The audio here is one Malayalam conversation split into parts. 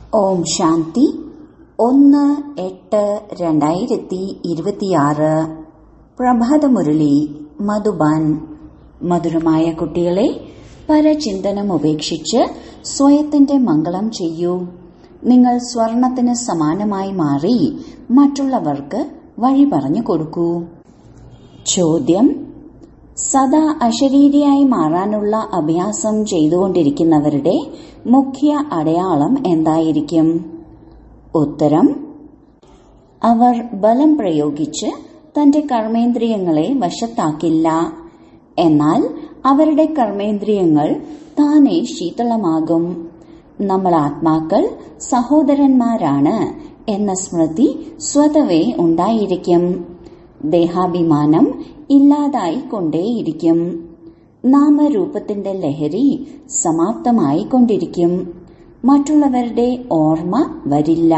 ഓം ശാന്തി ഒന്ന് എട്ട് രണ്ടായിരത്തി ഇരുപത്തിയാറ് പ്രഭാതമുരളി മധുബാൻ മധുരമായ കുട്ടികളെ പരചിന്തനം ഉപേക്ഷിച്ച് സ്വയത്തിന്റെ മംഗളം ചെയ്യൂ നിങ്ങൾ സ്വർണത്തിന് സമാനമായി മാറി മറ്റുള്ളവർക്ക് വഴി പറഞ്ഞു കൊടുക്കൂ ചോദ്യം സദാ അശരീരിയായി മാറാനുള്ള അഭ്യാസം ചെയ്തുകൊണ്ടിരിക്കുന്നവരുടെ മുഖ്യ അടയാളം എന്തായിരിക്കും ഉത്തരം അവർ ബലം പ്രയോഗിച്ച് തന്റെ കർമ്മേന്ദ്രിയങ്ങളെ വശത്താക്കില്ല എന്നാൽ അവരുടെ കർമ്മേന്ദ്രിയങ്ങൾ താനെ ശീതളമാകും നമ്മൾ ആത്മാക്കൾ സഹോദരന്മാരാണ് എന്ന സ്മൃതി സ്വതവേ ഉണ്ടായിരിക്കും ദേഹാഭിമാനം ഇല്ലാതായിക്കൊണ്ടേയിരിക്കും നാമരൂപത്തിന്റെ ലഹരി സമാപ്തമായിക്കൊണ്ടിരിക്കും മറ്റുള്ളവരുടെ ഓർമ്മ വരില്ല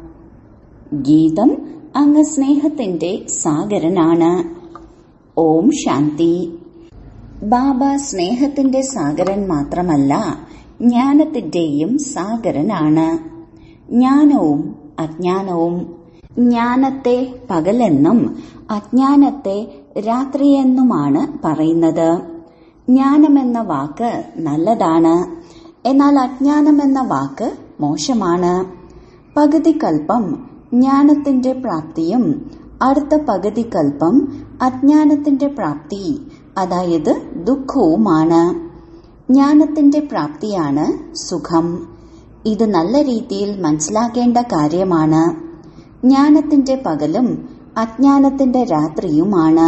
ഗീതം അങ്ങ് സ്നേഹത്തിന്റെ സാഗരനാണ് ഓം ശാന്തി ബാബ സ്നേഹത്തിന്റെ സാഗരൻ മാത്രമല്ല ജ്ഞാനത്തിന്റെയും സാഗരനാണ് ജ്ഞാനവും അജ്ഞാനവും ജ്ഞാനത്തെ പകലെന്നും അജ്ഞാനത്തെ രാത്രിയെന്നുമാണ് പറയുന്നത് ജ്ഞാനമെന്ന വാക്ക് നല്ലതാണ് എന്നാൽ അജ്ഞാനമെന്ന വാക്ക് മോശമാണ് പകുതി കൽപ്പം ജ്ഞാനത്തിന്റെ പ്രാപ്തിയും അടുത്ത പകുതി കൽപ്പം അജ്ഞാനത്തിന്റെ പ്രാപ്തി അതായത് ദുഃഖവുമാണ് ജ്ഞാനത്തിന്റെ പ്രാപ്തിയാണ് സുഖം ഇത് നല്ല രീതിയിൽ മനസ്സിലാക്കേണ്ട കാര്യമാണ് ജ്ഞാനത്തിന്റെ പകലും അജ്ഞാനത്തിന്റെ രാത്രിയുമാണ്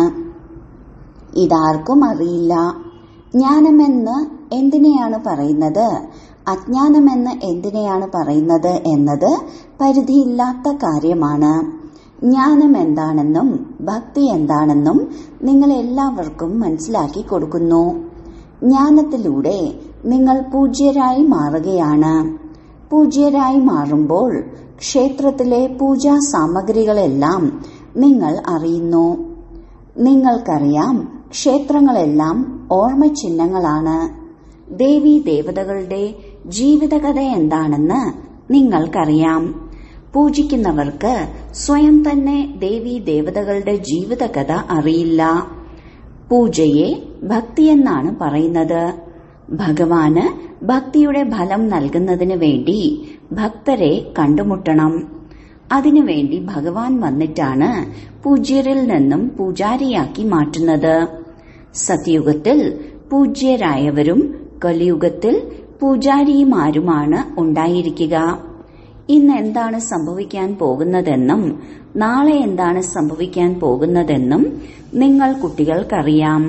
ഇതാർക്കും അറിയില്ല ജ്ഞാനമെന്ന് എന്തിനെയാണ് പറയുന്നത് അജ്ഞാനമെന്ന് എന്തിനെയാണ് പറയുന്നത് എന്നത് പരിധിയില്ലാത്ത കാര്യമാണ് ജ്ഞാനം എന്താണെന്നും ഭക്തി എന്താണെന്നും നിങ്ങൾ എല്ലാവർക്കും മനസ്സിലാക്കി കൊടുക്കുന്നു ജ്ഞാനത്തിലൂടെ നിങ്ങൾ പൂജ്യരായി മാറുകയാണ് പൂജ്യരായി മാറുമ്പോൾ ക്ഷേത്രത്തിലെ പൂജാ സാമഗ്രികളെല്ലാം നിങ്ങൾ അറിയുന്നു നിങ്ങൾക്കറിയാം ക്ഷേത്രങ്ങളെല്ലാം ഓർമ്മചിഹ്നങ്ങളാണ് ദേവി ദേവതകളുടെ ജീവിതകഥ എന്താണെന്ന് നിങ്ങൾക്കറിയാം പൂജിക്കുന്നവർക്ക് സ്വയം തന്നെ ദേവി ദേവതകളുടെ ജീവിതകഥ അറിയില്ല പൂജയെ ഭക്തിയെന്നാണ് പറയുന്നത് ഭഗവാന് ഭക്തിയുടെ ഫലം നൽകുന്നതിന് വേണ്ടി ഭക്തരെ കണ്ടുമുട്ടണം അതിനുവേണ്ടി ഭഗവാൻ വന്നിട്ടാണ് പൂജ്യരിൽ നിന്നും പൂജാരിയാക്കി മാറ്റുന്നത് സത്യുഗത്തിൽ പൂജ്യരായവരും കലിയുഗത്തിൽ പൂജാരിമാരുമാണ് ഉണ്ടായിരിക്കുക ഇന്ന് എന്താണ് സംഭവിക്കാൻ പോകുന്നതെന്നും നാളെ എന്താണ് സംഭവിക്കാൻ പോകുന്നതെന്നും നിങ്ങൾ കുട്ടികൾക്കറിയാം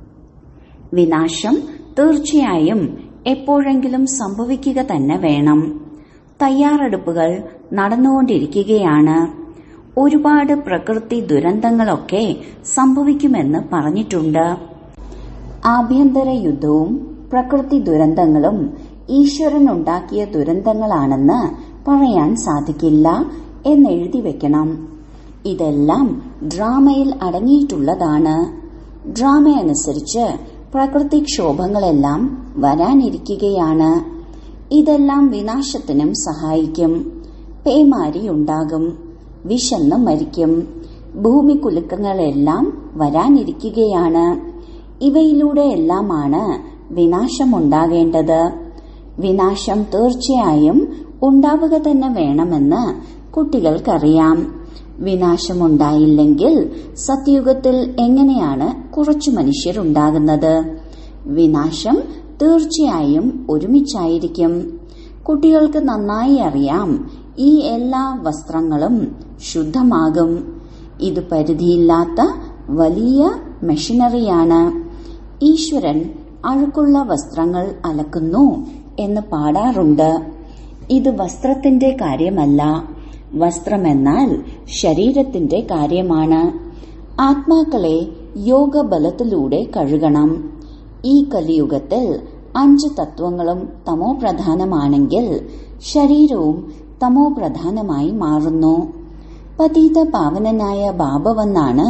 വിനാശം തീർച്ചയായും എപ്പോഴെങ്കിലും സംഭവിക്കുക തന്നെ വേണം തയ്യാറെടുപ്പുകൾ നടന്നുകൊണ്ടിരിക്കുകയാണ് ഒരുപാട് പ്രകൃതി ദുരന്തങ്ങളൊക്കെ സംഭവിക്കുമെന്ന് പറഞ്ഞിട്ടുണ്ട് ആഭ്യന്തര യുദ്ധവും പ്രകൃതി ദുരന്തങ്ങളും ഈശ്വരൻ ഉണ്ടാക്കിയ ദുരന്തങ്ങളാണെന്ന് പറയാൻ സാധിക്കില്ല എന്നെഴുതി വെക്കണം ഇതെല്ലാം ഡ്രാമയിൽ അടങ്ങിയിട്ടുള്ളതാണ് ഡ്രാമ അനുസരിച്ച് പ്രകൃതിക്ഷോഭങ്ങളെല്ലാം വരാനിരിക്കുകയാണ് ഇതെല്ലാം വിനാശത്തിനും സഹായിക്കും പേമാരി ഉണ്ടാകും വിശന്ന് മരിക്കും ഭൂമി കുലുക്കങ്ങളെല്ലാം വരാനിരിക്കുകയാണ് ഇവയിലൂടെയെല്ലാമാണ് വിനാശമുണ്ടാകേണ്ടത് വിനാശം തീർച്ചയായും ഉണ്ടാവുക തന്നെ വേണമെന്ന് കുട്ടികൾക്കറിയാം വിനാശമുണ്ടായില്ലെങ്കിൽ സത്യുഗത്തിൽ എങ്ങനെയാണ് കുറച്ചു മനുഷ്യരുണ്ടാകുന്നത് വിനാശം തീർച്ചയായും ഒരുമിച്ചായിരിക്കും കുട്ടികൾക്ക് നന്നായി അറിയാം ഈ എല്ലാ വസ്ത്രങ്ങളും ശുദ്ധമാകും ഇത് പരിധിയില്ലാത്ത വലിയ മെഷീനറിയാണ് ഈശ്വരൻ അഴുക്കുള്ള വസ്ത്രങ്ങൾ അലക്കുന്നു എന്ന് പാടാറുണ്ട് ഇത് വസ്ത്രത്തിന്റെ കാര്യമല്ല വസ്ത്രമെന്നാൽ ശരീരത്തിന്റെ കാര്യമാണ് ആത്മാക്കളെ യോഗബലത്തിലൂടെ കഴുകണം ഈ കലിയുഗത്തിൽ അഞ്ച് തത്വങ്ങളും തമോ പ്രധാനമാണെങ്കിൽ ശരീരവും തമോ പ്രധാനമായി മാറുന്നു പതീത പാവനനായ ബാബ വന്നാണ്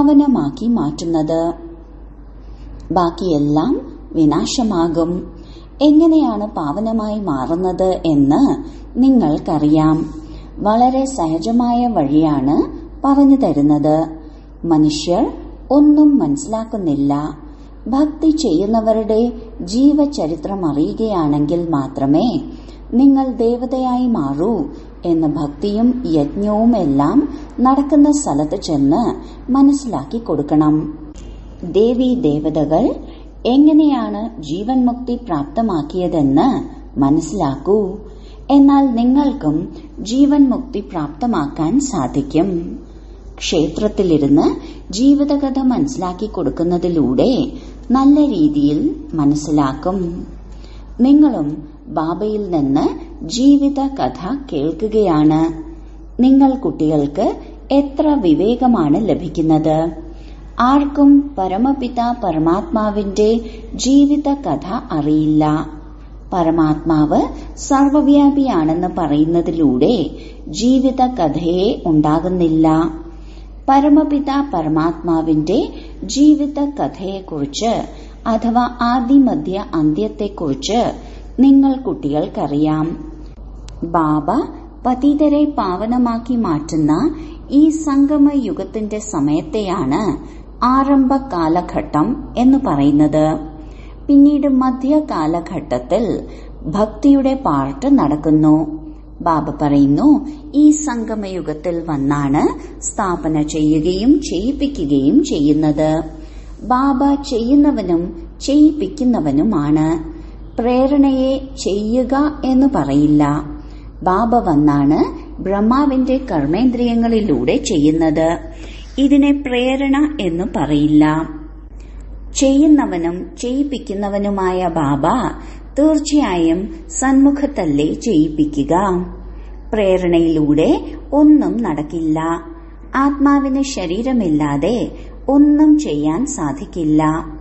പാവനമാക്കി മാറ്റുന്നത് ബാക്കിയെല്ലാം വിനാശമാകും എങ്ങനെയാണ് പാവനമായി മാറുന്നത് എന്ന് നിങ്ങൾക്കറിയാം വളരെ സഹജമായ വഴിയാണ് പറഞ്ഞു തരുന്നത് മനുഷ്യർ ഒന്നും മനസ്സിലാക്കുന്നില്ല ഭക്തി ചെയ്യുന്നവരുടെ ജീവചരിത്രം അറിയുകയാണെങ്കിൽ മാത്രമേ നിങ്ങൾ ദേവതയായി മാറൂ എന്ന ഭക്തിയും യജ്ഞവും എല്ലാം നടക്കുന്ന സ്ഥലത്ത് ചെന്ന് മനസ്സിലാക്കി കൊടുക്കണം ദേവി ദേവതകൾ എങ്ങനെയാണ് ജീവൻ മുക്തി പ്രാപ്തമാക്കിയതെന്ന് മനസ്സിലാക്കൂ എന്നാൽ നിങ്ങൾക്കും ജീവൻ മുക്തി പ്രാപ്തമാക്കാൻ സാധിക്കും ക്ഷേത്രത്തിലിരുന്ന് ജീവിതകഥ മനസ്സിലാക്കി കൊടുക്കുന്നതിലൂടെ നല്ല രീതിയിൽ മനസ്സിലാക്കും നിങ്ങളും ബാബയിൽ നിന്ന് ജീവിത കഥ കേൾക്കുകയാണ് നിങ്ങൾ കുട്ടികൾക്ക് എത്ര വിവേകമാണ് ലഭിക്കുന്നത് ആർക്കും പരമപിത പരമാത്മാവിന്റെ ജീവിത കഥ അറിയില്ല പരമാത്മാവ് സർവവ്യാപിയാണെന്ന് പറയുന്നതിലൂടെ ജീവിത കഥയെ ഉണ്ടാകുന്നില്ല പരമപിത പരമാത്മാവിന്റെ ജീവിത കഥയെക്കുറിച്ച് അഥവാ ആദിമധ്യ അന്ത്യത്തെക്കുറിച്ച് നിങ്ങൾ കുട്ടികൾക്കറിയാം ബാബ പതിതരെ പാവനമാക്കി മാറ്റുന്ന ഈ സംഗമ യുഗത്തിന്റെ സമയത്തെയാണ് ആരംഭ കാലഘട്ടം എന്ന് പറയുന്നത് പിന്നീട് മധ്യകാലഘട്ടത്തിൽ ഭക്തിയുടെ പാർട്ട് നടക്കുന്നു ബാബ പറയുന്നു ഈ സംഗമയുഗത്തിൽ വന്നാണ് സ്ഥാപന ചെയ്യുകയും ചെയ്യിപ്പിക്കുകയും ചെയ്യുന്നത് ബാബ ചെയ്യുന്നവനും ചെയ്യിപ്പിക്കുന്നവനുമാണ് പ്രേരണയെ ചെയ്യുക എന്ന് പറയില്ല ബാബ വന്നാണ് ബ്രഹ്മാവിന്റെ കർമ്മേന്ദ്രിയങ്ങളിലൂടെ ചെയ്യുന്നത് ഇതിനെ പ്രേരണ എന്ന് പറയില്ല ചെയ്യുന്നവനും ചെയ്യിപ്പിക്കുന്നവനുമായ ബാബ തീർച്ചയായും സന്മുഖത്തല്ലേ ചെയ്യിപ്പിക്കുക പ്രേരണയിലൂടെ ഒന്നും നടക്കില്ല ആത്മാവിന് ശരീരമില്ലാതെ ഒന്നും ചെയ്യാൻ സാധിക്കില്ല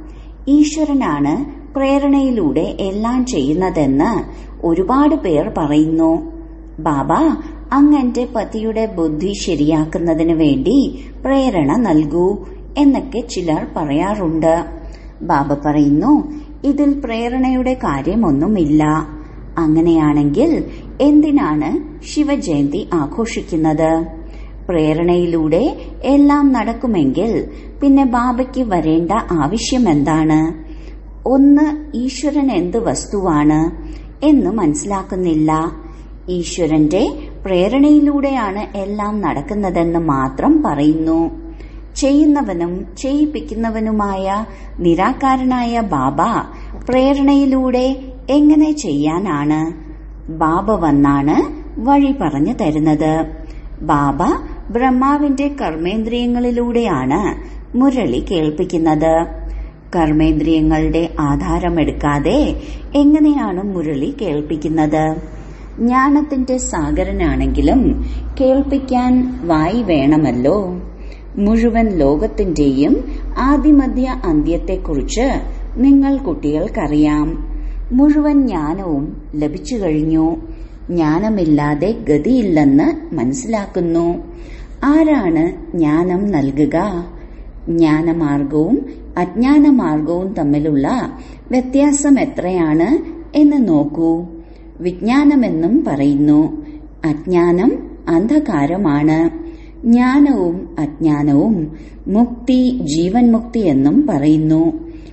ഈശ്വരനാണ് പ്രേരണയിലൂടെ എല്ലാം ചെയ്യുന്നതെന്ന് ഒരുപാട് പേർ പറയുന്നു ബാബ അങ്ങന്റെ പതിയുടെ ബുദ്ധി ശരിയാക്കുന്നതിന് വേണ്ടി പ്രേരണ നൽകൂ എന്നൊക്കെ ചിലർ പറയാറുണ്ട് ബാബ പറയുന്നു ഇതിൽ പ്രേരണയുടെ കാര്യമൊന്നുമില്ല അങ്ങനെയാണെങ്കിൽ എന്തിനാണ് ശിവജയന്തി ആഘോഷിക്കുന്നത് പ്രേരണയിലൂടെ എല്ലാം നടക്കുമെങ്കിൽ പിന്നെ ബാബയ്ക്ക് വരേണ്ട ആവശ്യമെന്താണ് ഒന്ന് ഈശ്വരൻ എന്ത് വസ്തുവാണ് എന്ന് മനസ്സിലാക്കുന്നില്ല ഈശ്വരന്റെ പ്രേരണയിലൂടെയാണ് എല്ലാം നടക്കുന്നതെന്ന് മാത്രം പറയുന്നു ചെയ്യുന്നവനും ചെയ്യിപ്പിക്കുന്നവനുമായ നിരാകാരനായ ബാബ പ്രേരണയിലൂടെ എങ്ങനെ ചെയ്യാനാണ് ബാബ വന്നാണ് വഴി പറഞ്ഞു തരുന്നത് ബാബ ബ്രഹ്മാവിന്റെ കർമ്മേന്ദ്രിയങ്ങളിലൂടെയാണ് മുരളി കേൾപ്പിക്കുന്നത് കർമ്മേന്ദ്രിയങ്ങളുടെ ആധാരമെടുക്കാതെ എങ്ങനെയാണ് മുരളി കേൾപ്പിക്കുന്നത് ജ്ഞാനത്തിന്റെ സാഗരനാണെങ്കിലും കേൾപ്പിക്കാൻ വായി വേണമല്ലോ മുഴുവൻ ലോകത്തിന്റെയും ആദിമധ്യ അന്ത്യത്തെക്കുറിച്ച് നിങ്ങൾ കുട്ടികൾക്കറിയാം മുഴുവൻ ജ്ഞാനവും ലഭിച്ചു കഴിഞ്ഞു ജ്ഞാനമില്ലാതെ ഗതിയില്ലെന്ന് മനസ്സിലാക്കുന്നു ആരാണ് ജ്ഞാനം നൽകുക ജ്ഞാനമാർഗവും അജ്ഞാനമാർഗവും തമ്മിലുള്ള വ്യത്യാസം എത്രയാണ് എന്ന് നോക്കൂ വിജ്ഞാനമെന്നും പറയുന്നു അജ്ഞാനം അന്ധകാരമാണ് ജ്ഞാനവും അജ്ഞാനവും മുക്തി ജീവൻ മുക്തി എന്നും പറയുന്നു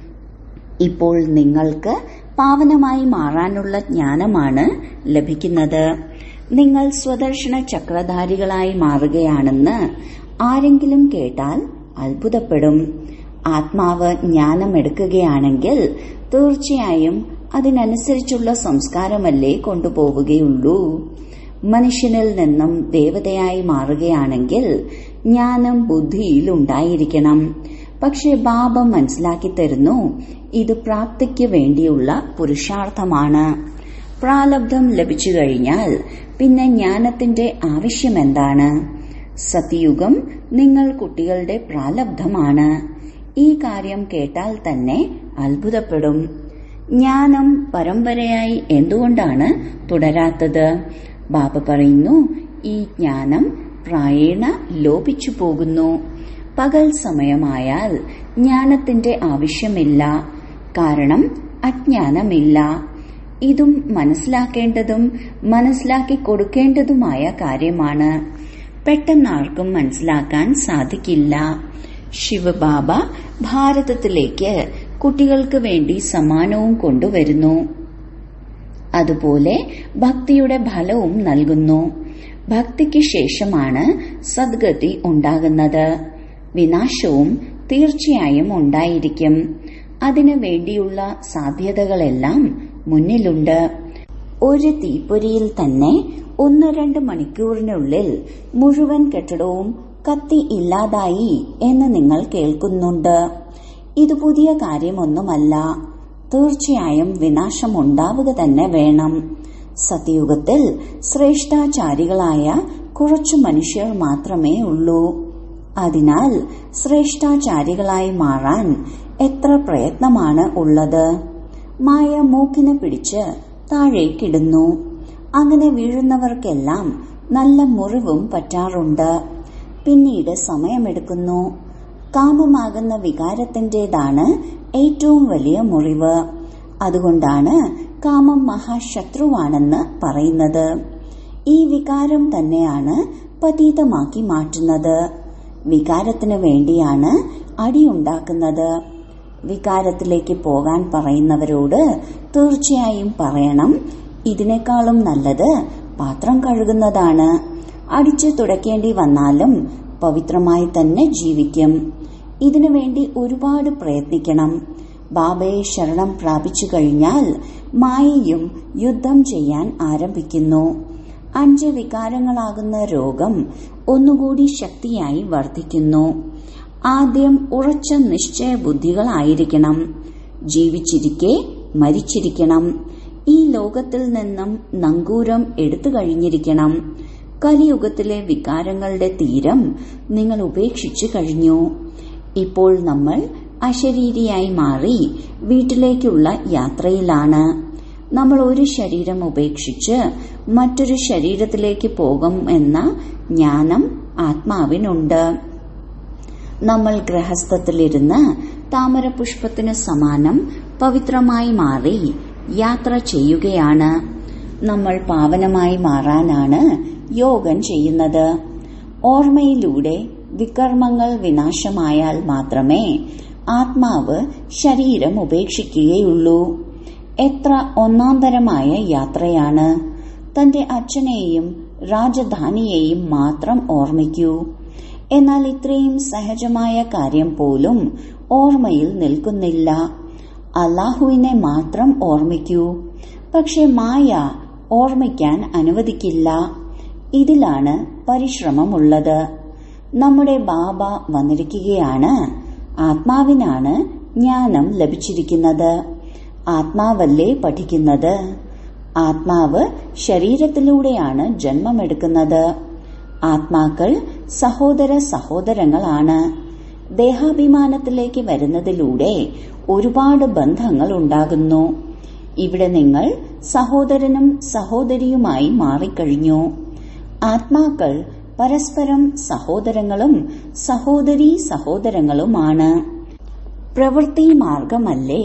ഇപ്പോൾ നിങ്ങൾക്ക് പാവനമായി മാറാനുള്ള ജ്ഞാനമാണ് ലഭിക്കുന്നത് നിങ്ങൾ സ്വദർശന ചക്രധാരികളായി മാറുകയാണെന്ന് ആരെങ്കിലും കേട്ടാൽ അത്ഭുതപ്പെടും ആത്മാവ് ജ്ഞാനം എടുക്കുകയാണെങ്കിൽ തീർച്ചയായും അതിനനുസരിച്ചുള്ള സംസ്കാരമല്ലേ കൊണ്ടുപോവുകയുള്ളൂ മനുഷ്യനിൽ നിന്നും ദേവതയായി മാറുകയാണെങ്കിൽ ജ്ഞാനം ബുദ്ധിയിൽ ഉണ്ടായിരിക്കണം പക്ഷെ ബാബ മനസ്സിലാക്കി തരുന്നു ഇത് പ്രാപ്തിക്ക് വേണ്ടിയുള്ള പുരുഷാർത്ഥമാണ് പ്രാലബ്ധം ലഭിച്ചു കഴിഞ്ഞാൽ പിന്നെ ജ്ഞാനത്തിന്റെ ആവശ്യമെന്താണ് സത്യയുഗം നിങ്ങൾ കുട്ടികളുടെ പ്രാലബ്ധമാണ് ഈ കാര്യം കേട്ടാൽ തന്നെ അത്ഭുതപ്പെടും ജ്ഞാനം പരമ്പരയായി എന്തുകൊണ്ടാണ് തുടരാത്തത് ബാബ പറയുന്നു ഈ ജ്ഞാനം പ്രായേണ ലോപിച്ചു പോകുന്നു പകൽ സമയമായാൽ ജ്ഞാനത്തിന്റെ ആവശ്യമില്ല കാരണം അജ്ഞാനമില്ല ഇതും മനസ്സിലാക്കേണ്ടതും മനസ്സിലാക്കി കൊടുക്കേണ്ടതുമായ കാര്യമാണ് പെട്ടെന്ന് ആർക്കും മനസ്സിലാക്കാൻ സാധിക്കില്ല ശിവബാബ ഭാരതത്തിലേക്ക് കുട്ടികൾക്ക് വേണ്ടി സമ്മാനവും കൊണ്ടുവരുന്നു അതുപോലെ ഭക്തിയുടെ ഫലവും നൽകുന്നു ഭക്തിക്ക് ശേഷമാണ് സദ്ഗതി ഉണ്ടാകുന്നത് വിനാശവും തീർച്ചയായും ഉണ്ടായിരിക്കും അതിനു വേണ്ടിയുള്ള സാധ്യതകളെല്ലാം മുന്നിലുണ്ട് ഒരു തീപ്പൊരിയിൽ തന്നെ ഒന്ന് രണ്ട് മണിക്കൂറിനുള്ളിൽ മുഴുവൻ കെട്ടിടവും കത്തി ഇല്ലാതായി എന്ന് നിങ്ങൾ കേൾക്കുന്നുണ്ട് ഇത് പുതിയ കാര്യമൊന്നുമല്ല തീർച്ചയായും വിനാശമുണ്ടാവുക തന്നെ വേണം സത്യയുഗത്തിൽ ശ്രേഷ്ഠാചാരികളായ കുറച്ചു മനുഷ്യർ മാത്രമേ ഉള്ളൂ അതിനാൽ ശ്രേഷ്ഠാചാരികളായി മാറാൻ എത്ര പ്രയത്നമാണ് ഉള്ളത് മായ മൂക്കിനെ പിടിച്ച് താഴേക്കിടുന്നു അങ്ങനെ വീഴുന്നവർക്കെല്ലാം നല്ല മുറിവും പറ്റാറുണ്ട് പിന്നീട് സമയമെടുക്കുന്നു കാമമാകുന്ന വികാരത്തിന്റേതാണ് ഏറ്റവും വലിയ മുറിവ് അതുകൊണ്ടാണ് കാമം മഹാശത്രുവാണെന്ന് പറയുന്നത് ഈ വികാരം തന്നെയാണ് പതീതമാക്കി മാറ്റുന്നത് വികാരത്തിനു വേണ്ടിയാണ് അടിയുണ്ടാക്കുന്നത് വികാരത്തിലേക്ക് പോകാൻ പറയുന്നവരോട് തീർച്ചയായും പറയണം ഇതിനേക്കാളും നല്ലത് പാത്രം കഴുകുന്നതാണ് അടിച്ചു തുടയ്ക്കേണ്ടി വന്നാലും പവിത്രമായി തന്നെ ജീവിക്കും ഇതിനുവേണ്ടി ഒരുപാട് പ്രയത്നിക്കണം ബാബയെ ശരണം പ്രാപിച്ചു കഴിഞ്ഞാൽ മായയും യുദ്ധം ചെയ്യാൻ ആരംഭിക്കുന്നു അഞ്ച് വികാരങ്ങളാകുന്ന രോഗം ഒന്നുകൂടി ശക്തിയായി വർദ്ധിക്കുന്നു ആദ്യം ഉറച്ച നിശ്ചയ ബുദ്ധികളായിരിക്കണം ജീവിച്ചിരിക്കെ മരിച്ചിരിക്കണം ഈ ലോകത്തിൽ നിന്നും നങ്കൂരം എടുത്തു കഴിഞ്ഞിരിക്കണം കലിയുഗത്തിലെ വികാരങ്ങളുടെ തീരം നിങ്ങൾ ഉപേക്ഷിച്ചു കഴിഞ്ഞു ഇപ്പോൾ നമ്മൾ അശരീരിയായി മാറി വീട്ടിലേക്കുള്ള യാത്രയിലാണ് നമ്മൾ ഒരു ശരീരം ഉപേക്ഷിച്ച് മറ്റൊരു ശരീരത്തിലേക്ക് പോകും എന്ന ജ്ഞാനം ആത്മാവിനുണ്ട് നമ്മൾ ഗ്രഹസ്ഥത്തിലിരുന്ന് താമരപുഷ്പത്തിനു സമാനം പവിത്രമായി മാറി യാത്ര ചെയ്യുകയാണ് നമ്മൾ പാവനമായി മാറാനാണ് യോഗം ചെയ്യുന്നത് ഓർമ്മയിലൂടെ വികർമ്മങ്ങൾ വിനാശമായാൽ മാത്രമേ ആത്മാവ് ശരീരം ഉപേക്ഷിക്കുകയുള്ളൂ എത്ര ഒന്നാന്തരമായ യാത്രയാണ് തന്റെ അച്ഛനെയും രാജധാനിയെയും മാത്രം ഓർമ്മിക്കൂ എന്നാൽ ഇത്രയും സഹജമായ കാര്യം പോലും ഓർമ്മയിൽ നിൽക്കുന്നില്ല അള്ളാഹുവിനെ മാത്രം ഓർമ്മിക്കൂ പക്ഷെ മായ ഓർമ്മിക്കാൻ അനുവദിക്കില്ല ഇതിലാണ് പരിശ്രമമുള്ളത് നമ്മുടെ ബാബ വന്നിരിക്കുകയാണ് ആത്മാവിനാണ് ജ്ഞാനം ലഭിച്ചിരിക്കുന്നത് ആത്മാവല്ലേ പഠിക്കുന്നത് ആത്മാവ് ശരീരത്തിലൂടെയാണ് ജന്മമെടുക്കുന്നത് ആത്മാക്കൾ സഹോദര സഹോദരങ്ങളാണ് ദേഹാഭിമാനത്തിലേക്ക് വരുന്നതിലൂടെ ഒരുപാട് ബന്ധങ്ങൾ ഉണ്ടാകുന്നു ഇവിടെ നിങ്ങൾ സഹോദരനും സഹോദരിയുമായി മാറിക്കഴിഞ്ഞു ആത്മാക്കൾ പരസ്പരം സഹോദരങ്ങളും സഹോദരീ സഹോദരങ്ങളുമാണ് പ്രവൃത്തി മാർഗമല്ലേ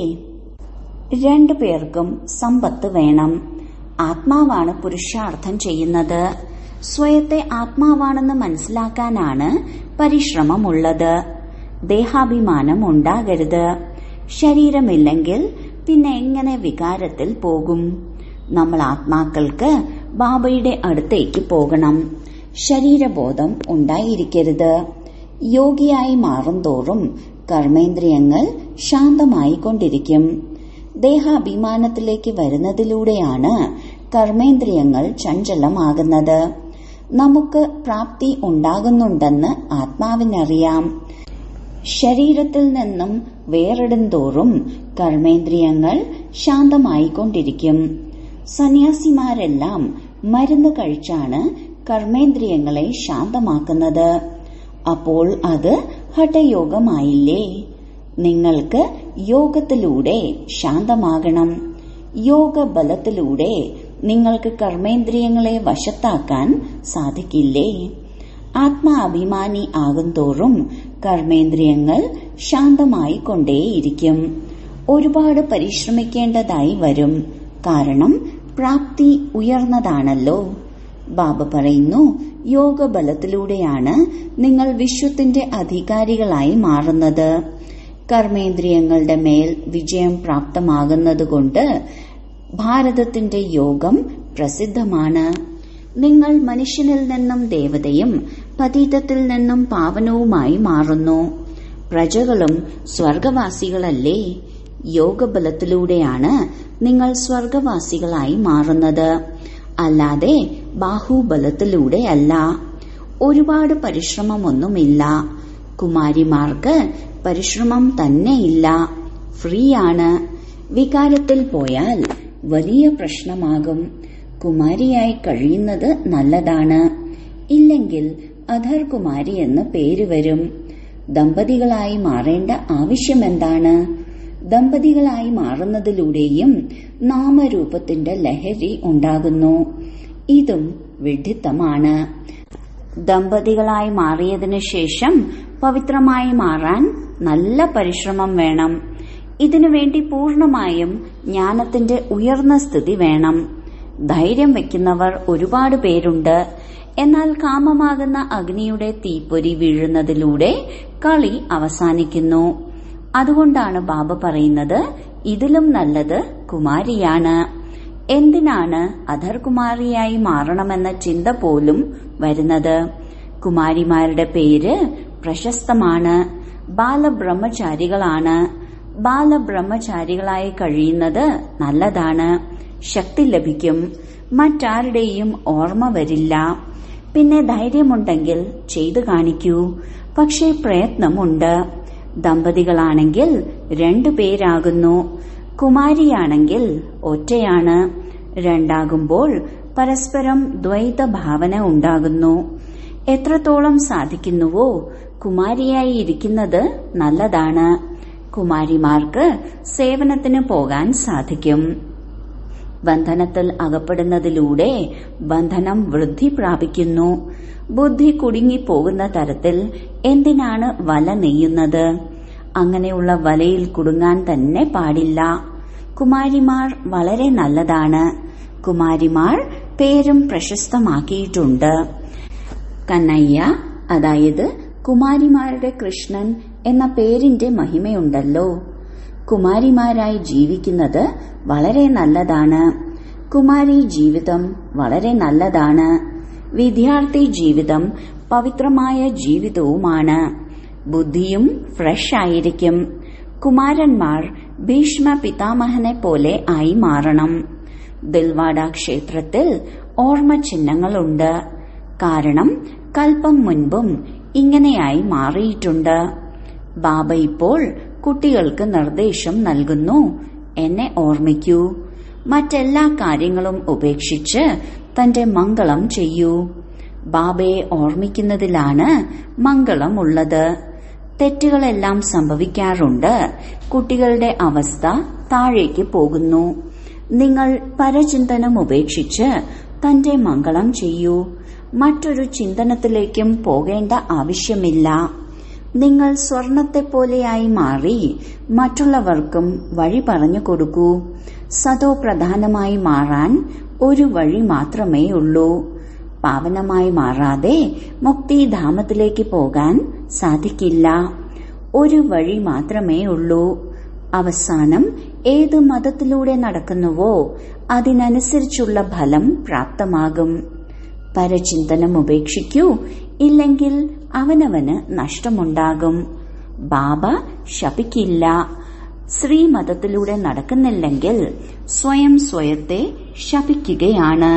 രണ്ടു പേർക്കും സമ്പത്ത് വേണം ആത്മാവാണ് പുരുഷാർത്ഥം ചെയ്യുന്നത് സ്വയത്തെ ആത്മാവാണെന്ന് മനസ്സിലാക്കാനാണ് പരിശ്രമമുള്ളത് ദേഹാഭിമാനം ഉണ്ടാകരുത് ശരീരമില്ലെങ്കിൽ പിന്നെ എങ്ങനെ വികാരത്തിൽ പോകും നമ്മൾ ആത്മാക്കൾക്ക് ബാബയുടെ അടുത്തേക്ക് പോകണം ശരീരബോധം ഉണ്ടായിരിക്കരുത് യോഗിയായി മാറുംതോറും കർമ്മേന്ദ്രിയങ്ങൾ ശാന്തമായി കൊണ്ടിരിക്കും ദേഹാഭിമാനത്തിലേക്ക് വരുന്നതിലൂടെയാണ് കർമ്മേന്ദ്രിയങ്ങൾ ചഞ്ചലമാകുന്നത് നമുക്ക് പ്രാപ്തി ഉണ്ടാകുന്നുണ്ടെന്ന് ആത്മാവിനറിയാം ശരീരത്തിൽ നിന്നും വേറിടുന്തോറും കർമ്മേന്ദ്രിയങ്ങൾ ശാന്തമായിക്കൊണ്ടിരിക്കും സന്യാസിമാരെല്ലാം മരുന്ന് കഴിച്ചാണ് കർമ്മേന്ദ്രിയങ്ങളെ ശാന്തമാക്കുന്നത് അപ്പോൾ അത് ഹഠയോഗമായില്ലേ നിങ്ങൾക്ക് യോഗത്തിലൂടെ ശാന്തമാകണം യോഗബലത്തിലൂടെ നിങ്ങൾക്ക് കർമ്മേന്ദ്രിയങ്ങളെ വശത്താക്കാൻ സാധിക്കില്ലേ ആത്മാഭിമാനി ആകുന്തോറും കർമ്മേന്ദ്രിയങ്ങൾ ശാന്തമായി കൊണ്ടേയിരിക്കും ഒരുപാട് പരിശ്രമിക്കേണ്ടതായി വരും കാരണം പ്രാപ്തി ഉയർന്നതാണല്ലോ ബാബ പറയുന്നു യോഗബലത്തിലൂടെയാണ് നിങ്ങൾ വിശ്വത്തിന്റെ അധികാരികളായി മാറുന്നത് കർമ്മേന്ദ്രിയങ്ങളുടെ മേൽ വിജയം പ്രാപ്തമാകുന്നതുകൊണ്ട് ഭാരതത്തിന്റെ യോഗം പ്രസിദ്ധമാണ് നിങ്ങൾ മനുഷ്യനിൽ നിന്നും ദേവതയും പതീതത്തിൽ നിന്നും പാവനവുമായി മാറുന്നു പ്രജകളും സ്വർഗവാസികളല്ലേ യോഗബലത്തിലൂടെയാണ് നിങ്ങൾ സ്വർഗവാസികളായി മാറുന്നത് അല്ലാതെ ബാഹുബലത്തിലൂടെ അല്ല ഒരുപാട് പരിശ്രമമൊന്നുമില്ല കുമാരിമാർക്ക് പരിശ്രമം തന്നെയില്ല ഫ്രീ ആണ് വികാരത്തിൽ പോയാൽ വലിയ പ്രശ്നമാകും കുമാരിയായി കഴിയുന്നത് നല്ലതാണ് ഇല്ലെങ്കിൽ അധർ കുമാരി എന്ന് പേര് വരും ദമ്പതികളായി മാറേണ്ട ആവശ്യമെന്താണ് ദമ്പതികളായി മാറുന്നതിലൂടെയും നാമരൂപത്തിന്റെ ലഹരി ഉണ്ടാകുന്നു ഇതും വിഡിത്തമാണ് ദമ്പതികളായി മാറിയതിനു ശേഷം പവിത്രമായി മാറാൻ നല്ല പരിശ്രമം വേണം ഇതിനുവേണ്ടി പൂർണമായും ജ്ഞാനത്തിന്റെ ഉയർന്ന സ്ഥിതി വേണം ധൈര്യം വെക്കുന്നവർ ഒരുപാട് പേരുണ്ട് എന്നാൽ കാമമാകുന്ന അഗ്നിയുടെ തീപ്പൊരി വീഴുന്നതിലൂടെ കളി അവസാനിക്കുന്നു അതുകൊണ്ടാണ് ബാബ പറയുന്നത് ഇതിലും നല്ലത് കുമാരിയാണ് എന്തിനാണ് അധർകുമാരിയായി മാറണമെന്ന ചിന്ത പോലും വരുന്നത് കുമാരിമാരുടെ പേര് പ്രശസ്തമാണ് ബാലബ്രഹ്മചാരികളാണ് ബാലബ്രഹ്മചാരികളായി കഴിയുന്നത് നല്ലതാണ് ശക്തി ലഭിക്കും മറ്റാരുടെയും ഓർമ്മ വരില്ല പിന്നെ ധൈര്യമുണ്ടെങ്കിൽ ചെയ്തു കാണിക്കൂ പക്ഷേ പ്രയത്നമുണ്ട് ദമ്പതികളാണെങ്കിൽ രണ്ടു പേരാകുന്നു കുമാരിയാണെങ്കിൽ ഒറ്റയാണ് രണ്ടാകുമ്പോൾ പരസ്പരം ദ്വൈത ഭാവന ഉണ്ടാകുന്നു എത്രത്തോളം സാധിക്കുന്നുവോ കുമാരിയായി ഇരിക്കുന്നത് നല്ലതാണ് കുമാരിമാർക്ക് സേവനത്തിന് പോകാൻ സാധിക്കും ബന്ധനത്തിൽ അകപ്പെടുന്നതിലൂടെ ബന്ധനം വൃദ്ധി പ്രാപിക്കുന്നു ബുദ്ധി കുടുങ്ങിപ്പോകുന്ന തരത്തിൽ എന്തിനാണ് വല നെയ്യുന്നത് അങ്ങനെയുള്ള വലയിൽ കുടുങ്ങാൻ തന്നെ പാടില്ല കുമാരിമാർ വളരെ നല്ലതാണ് കുമാരിമാർ പേരും പ്രശസ്തമാക്കിയിട്ടുണ്ട് കന്നയ്യ അതായത് കുമാരിമാരുടെ കൃഷ്ണൻ എന്ന പേരിന്റെ മഹിമയുണ്ടല്ലോ കുമാരിമാരായി ജീവിക്കുന്നത് വളരെ നല്ലതാണ് കുമാരി ജീവിതം വളരെ നല്ലതാണ് വിദ്യാർത്ഥി ജീവിതം പവിത്രമായ ജീവിതവുമാണ് ബുദ്ധിയും ഫ്രഷ് ആയിരിക്കും കുമാരന്മാർ ഭീഷ്മ പിതാമഹനെ പോലെ ആയി മാറണം ദിൽവാഡ ക്ഷേത്രത്തിൽ ഓർമ്മ ചിഹ്നങ്ങളുണ്ട് കാരണം കൽപ്പം മുൻപും ഇങ്ങനെയായി മാറിയിട്ടുണ്ട് ബാബ ഇപ്പോൾ കുട്ടികൾക്ക് നിർദ്ദേശം നൽകുന്നു എന്നെ ഓർമ്മിക്കൂ മറ്റെല്ലാ കാര്യങ്ങളും ഉപേക്ഷിച്ച് തന്റെ മംഗളം ചെയ്യൂ ബാബയെ ഓർമ്മിക്കുന്നതിലാണ് മംഗളം ഉള്ളത് തെറ്റുകളെല്ലാം സംഭവിക്കാറുണ്ട് കുട്ടികളുടെ അവസ്ഥ താഴേക്ക് പോകുന്നു നിങ്ങൾ പരചിന്തനം ഉപേക്ഷിച്ച് തന്റെ മംഗളം ചെയ്യൂ മറ്റൊരു ചിന്തനത്തിലേക്കും പോകേണ്ട ആവശ്യമില്ല നിങ്ങൾ സ്വർണത്തെപ്പോലെയായി മാറി മറ്റുള്ളവർക്കും വഴി പറഞ്ഞു കൊടുക്കൂ സതോ പ്രധാനമായി മാറാൻ ഒരു വഴി മാത്രമേ ഉള്ളൂ പാവനമായി മാറാതെ മുക്തിധാമത്തിലേക്ക് പോകാൻ സാധിക്കില്ല ഒരു വഴി മാത്രമേ ഉള്ളൂ അവസാനം ഏത് മതത്തിലൂടെ നടക്കുന്നുവോ അതിനനുസരിച്ചുള്ള ഫലം പ്രാപ്തമാകും പരചിന്തനം ഉപേക്ഷിക്കൂ ഇല്ലെങ്കിൽ അവനവന് നഷ്ടമുണ്ടാകും ബാബ ശപിക്കില്ല ശ്രീമതത്തിലൂടെ നടക്കുന്നില്ലെങ്കിൽ സ്വയം സ്വയത്തെ ശപിക്കുകയാണ്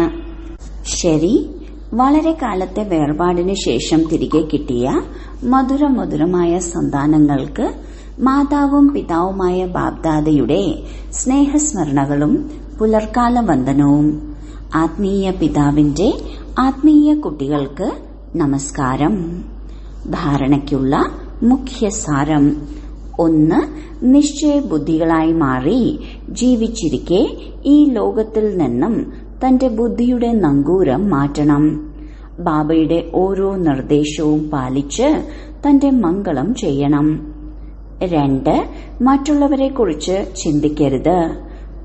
ശരി വളരെ കാലത്തെ വേർപാടിന് ശേഷം തിരികെ കിട്ടിയ മധുര മധുരമായ സന്താനങ്ങൾക്ക് മാതാവും പിതാവുമായ ബാബ്ദാദയുടെ സ്നേഹസ്മരണകളും പുലർക്കാല വന്ദനവും ആത്മീയ പിതാവിന്റെ ആത്മീയ കുട്ടികൾക്ക് നമസ്കാരം ധാരണയ്ക്കുള്ള മുഖ്യസാരം ഒന്ന് നിശ്ചയബുദ്ധികളായി മാറി ജീവിച്ചിരിക്കെ ഈ ലോകത്തിൽ നിന്നും തന്റെ ബുദ്ധിയുടെ നങ്കൂരം മാറ്റണം ബാബയുടെ ഓരോ നിർദ്ദേശവും പാലിച്ച് തന്റെ മംഗളം ചെയ്യണം രണ്ട് മറ്റുള്ളവരെക്കുറിച്ച് ചിന്തിക്കരുത്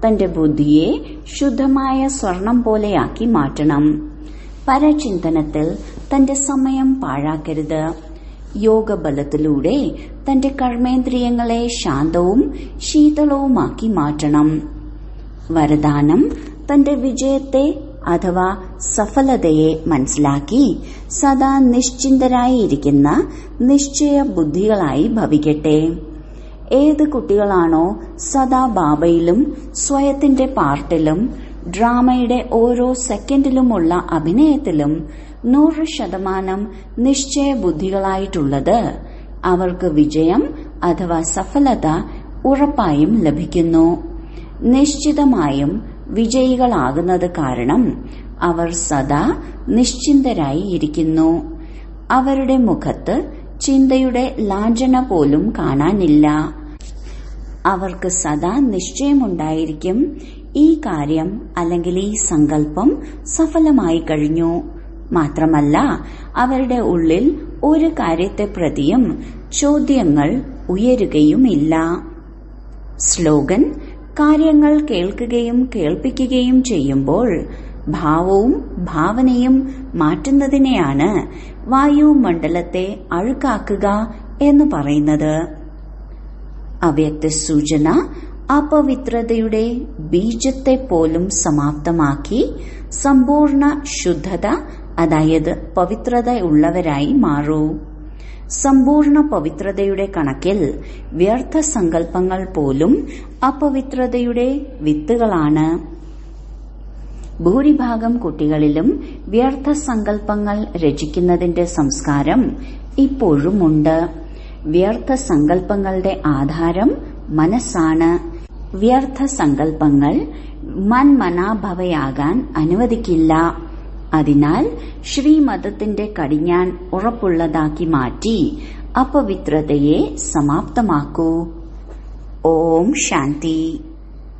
തന്റെ ബുദ്ധിയെ ശുദ്ധമായ സ്വർണം പോലെയാക്കി മാറ്റണം പരചിന്തനത്തിൽ തന്റെ സമയം പാഴാക്കരുത് യോഗബലത്തിലൂടെ തന്റെ കർമ്മേന്ദ്രിയങ്ങളെ ശാന്തവും ശീതളവുമാക്കി മാറ്റണം വരദാനം തന്റെ വിജയത്തെ അഥവാ സഫലതയെ മനസ്സിലാക്കി സദാ നിശ്ചിന്തരായിരിക്കുന്ന നിശ്ചയ ബുദ്ധികളായി ഭവിക്കട്ടെ ഏത് കുട്ടികളാണോ സദാ ബാബയിലും സ്വയത്തിന്റെ പാർട്ടിലും ഡ്രാമയുടെ ഓരോ സെക്കൻഡിലുമുള്ള അഭിനയത്തിലും നൂറ് ശതമാനം നിശ്ചയ ബുദ്ധികളായിട്ടുള്ളത് അവർക്ക് വിജയം അഥവാ സഫലത ഉറപ്പായും ലഭിക്കുന്നു നിശ്ചിതമായും വിജയികളാകുന്നത് കാരണം അവർ സദാ നിശ്ചിന്തരായി ഇരിക്കുന്നു അവരുടെ മുഖത്ത് ചിന്തയുടെ ലാഞ്ചന പോലും കാണാനില്ല അവർക്ക് സദാ നിശ്ചയമുണ്ടായിരിക്കും ഈ കാര്യം അല്ലെങ്കിൽ ഈ സങ്കല്പം സഫലമായി കഴിഞ്ഞു മാത്രമല്ല അവരുടെ ഉള്ളിൽ ഒരു കാര്യത്തെ പ്രതിയും ചോദ്യങ്ങൾ ഉയരുകയുമില്ല സ്ലോഗൻ കാര്യങ്ങൾ കേൾക്കുകയും കേൾപ്പിക്കുകയും ചെയ്യുമ്പോൾ ഭാവവും ഭാവനയും മാറ്റുന്നതിനെയാണ് വായുമണ്ഡലത്തെ അഴുക്കാക്കുക എന്ന് പറയുന്നത് അവ്യക്ത സൂചന അപവിത്രതയുടെ ബീജത്തെ പോലും സമാപ്തമാക്കി സമ്പൂർണ്ണ ശുദ്ധത അതായത് പവിത്രതയുള്ളവരായി മാറൂ സമ്പൂർണ്ണ പവിത്രതയുടെ കണക്കിൽ വ്യർത്ഥ സങ്കല്പങ്ങൾ പോലും അപവിത്രതയുടെ വിത്തുകളാണ് ഭൂരിഭാഗം കുട്ടികളിലും വ്യർത്ഥ സങ്കല്പങ്ങൾ രചിക്കുന്നതിന്റെ സംസ്കാരം ഇപ്പോഴുമുണ്ട് വ്യർത്ഥ സങ്കല്പങ്ങളുടെ ആധാരം മനസ്സാണ് വ്യർത്ഥ സങ്കല്പങ്ങൾ മൻമനാഭവയാകാൻ അനുവദിക്കില്ല അതിനാൽ ശ്രീമതത്തിന്റെ കടിഞ്ഞാൻ ഉറപ്പുള്ളതാക്കി മാറ്റി അപവിത്രതയെ സമാപ്തമാക്കൂ ഓം ശാന്തി